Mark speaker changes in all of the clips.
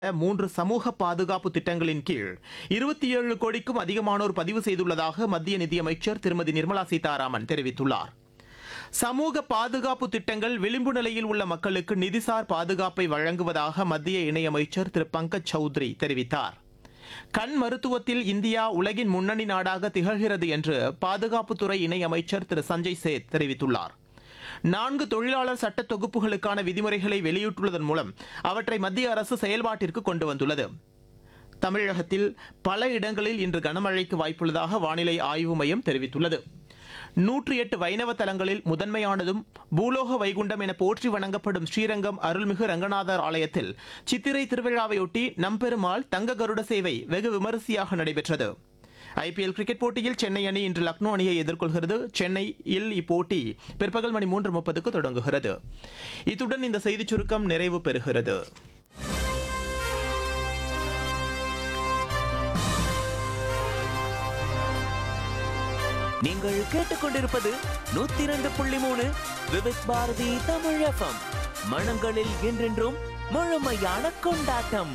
Speaker 1: மூன்று சமூக பாதுகாப்பு திட்டங்களின் கீழ் இருபத்தி ஏழு கோடிக்கும் அதிகமானோர் பதிவு செய்துள்ளதாக மத்திய நிதியமைச்சர் திருமதி நிர்மலா சீதாராமன் தெரிவித்துள்ளார் சமூக பாதுகாப்பு திட்டங்கள் விளிம்பு நிலையில் உள்ள மக்களுக்கு நிதிசார் பாதுகாப்பை வழங்குவதாக மத்திய இணையமைச்சர் திரு பங்கஜ் சௌத்ரி தெரிவித்தார் கண் மருத்துவத்தில் இந்தியா உலகின் முன்னணி நாடாக திகழ்கிறது என்று பாதுகாப்புத்துறை இணையமைச்சர் திரு சஞ்சய் சேத் தெரிவித்துள்ளார் நான்கு தொழிலாளர் சட்ட தொகுப்புகளுக்கான விதிமுறைகளை வெளியிட்டுள்ளதன் மூலம் அவற்றை மத்திய அரசு செயல்பாட்டிற்கு கொண்டு வந்துள்ளது தமிழகத்தில் பல இடங்களில் இன்று கனமழைக்கு வாய்ப்புள்ளதாக வானிலை ஆய்வு மையம் தெரிவித்துள்ளது நூற்றி எட்டு வைணவ தலங்களில் முதன்மையானதும் பூலோக வைகுண்டம் என போற்றி வணங்கப்படும் ஸ்ரீரங்கம் அருள்மிகு ரங்கநாதர் ஆலயத்தில் சித்திரை திருவிழாவையொட்டி நம்பெருமாள் தங்க கருட சேவை வெகு விமரிசையாக நடைபெற்றது ஐபிஎல் கிரிக்கெட் போட்டியில் சென்னை அணி இன்று லக்னோ அணியை எதிர்கொள்கிறது சென்னையில் இப்போட்டி பிற்பகல் மணி மூன்று முப்பதுக்கு தொடங்குகிறது இத்துடன் இந்த செய்திச் சுருக்கம் நிறைவு பெறுகிறது
Speaker 2: நீங்கள் கேட்டுக்கொண்டிருப்பது நூத்தி இரண்டு புள்ளி மூணு விவித் பாரதி தமிழ் எஃப்எம் மனங்களில் என்றென்றும் முழுமையான கொண்டாட்டம்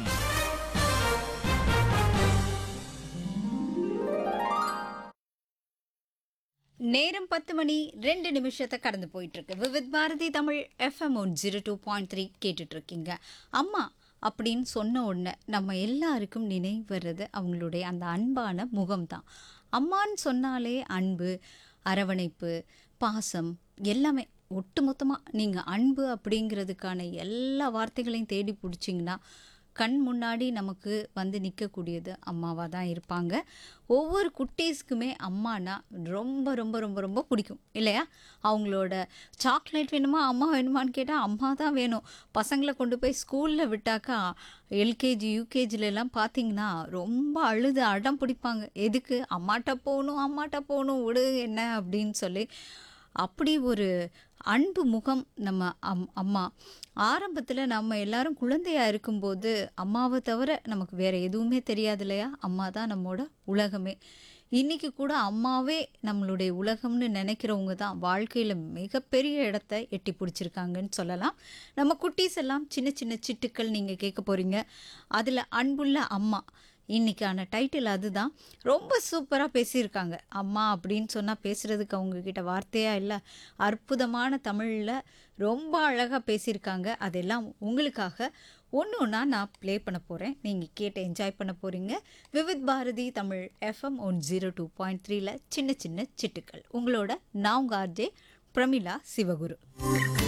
Speaker 3: நேரம் பத்து மணி ரெண்டு நிமிஷத்தை கடந்து போயிட்டு இருக்கு Vividh Bharati Tamil FM one zero two point three கேட்டுட்டு இருக்கீங்க அம்மா அப்படின்னு சொன்ன உடனே நம்ம எல்லாருக்கும் நினைவு வர்றது அவங்களுடைய அந்த அன்பான முகம்தான் அம்மான்னு சொன்னாலே அன்பு அரவணைப்பு பாசம் எல்லாமே ஒட்டுமொத்தமாக நீங்கள் அன்பு அப்படிங்கிறதுக்கான எல்லா வார்த்தைகளையும் தேடி பிடிச்சிங்கன்னா கண் முன்னாடி நமக்கு வந்து நிற்கக்கூடியது அம்மாவாக தான் இருப்பாங்க ஒவ்வொரு குட்டீஸ்க்குமே அம்மானா ரொம்ப ரொம்ப ரொம்ப ரொம்ப பிடிக்கும் இல்லையா அவங்களோட சாக்லேட் வேணுமா அம்மா வேணுமான்னு கேட்டால் அம்மா தான் வேணும் பசங்களை கொண்டு போய் ஸ்கூலில் விட்டாக்கா எல்கேஜி யூகேஜிலலாம் பார்த்தீங்கன்னா ரொம்ப அழுது அடம் பிடிப்பாங்க எதுக்கு அம்மாட்ட போகணும் அம்மாட்ட போகணும் விடு என்ன அப்படின்னு சொல்லி அப்படி ஒரு அன்பு முகம் நம்ம அம் அம்மா ஆரம்பத்தில் நம்ம எல்லாரும் குழந்தையா இருக்கும்போது அம்மாவை தவிர நமக்கு வேறு எதுவுமே தெரியாது இல்லையா அம்மா தான் நம்மோட உலகமே இன்றைக்கி கூட அம்மாவே நம்மளுடைய உலகம்னு நினைக்கிறவங்க தான் வாழ்க்கையில் மிகப்பெரிய இடத்த எட்டி பிடிச்சிருக்காங்கன்னு சொல்லலாம் நம்ம குட்டீஸ் எல்லாம் சின்ன சின்ன சிட்டுக்கள் நீங்கள் கேட்க போகிறீங்க அதில் அன்புள்ள அம்மா இன்னைக்கான டைட்டில் அதுதான் ரொம்ப சூப்பராக பேசியிருக்காங்க அம்மா அப்படின்னு சொன்னால் பேசுகிறதுக்கு அவங்கக்கிட்ட வார்த்தையாக இல்லை அற்புதமான தமிழில் ரொம்ப அழகாக பேசியிருக்காங்க அதெல்லாம் உங்களுக்காக ஒன்று ஒன்றா நான் ப்ளே பண்ண போகிறேன் நீங்கள் கேட்டு என்ஜாய் பண்ண போகிறீங்க Vividh Bharati Tamil FM one zero two point த்ரீல சின்ன சின்ன சிட்டுக்கள் உங்களோட நான் உங்கள் ஆர்ஜே பிரமிளா சிவகுரு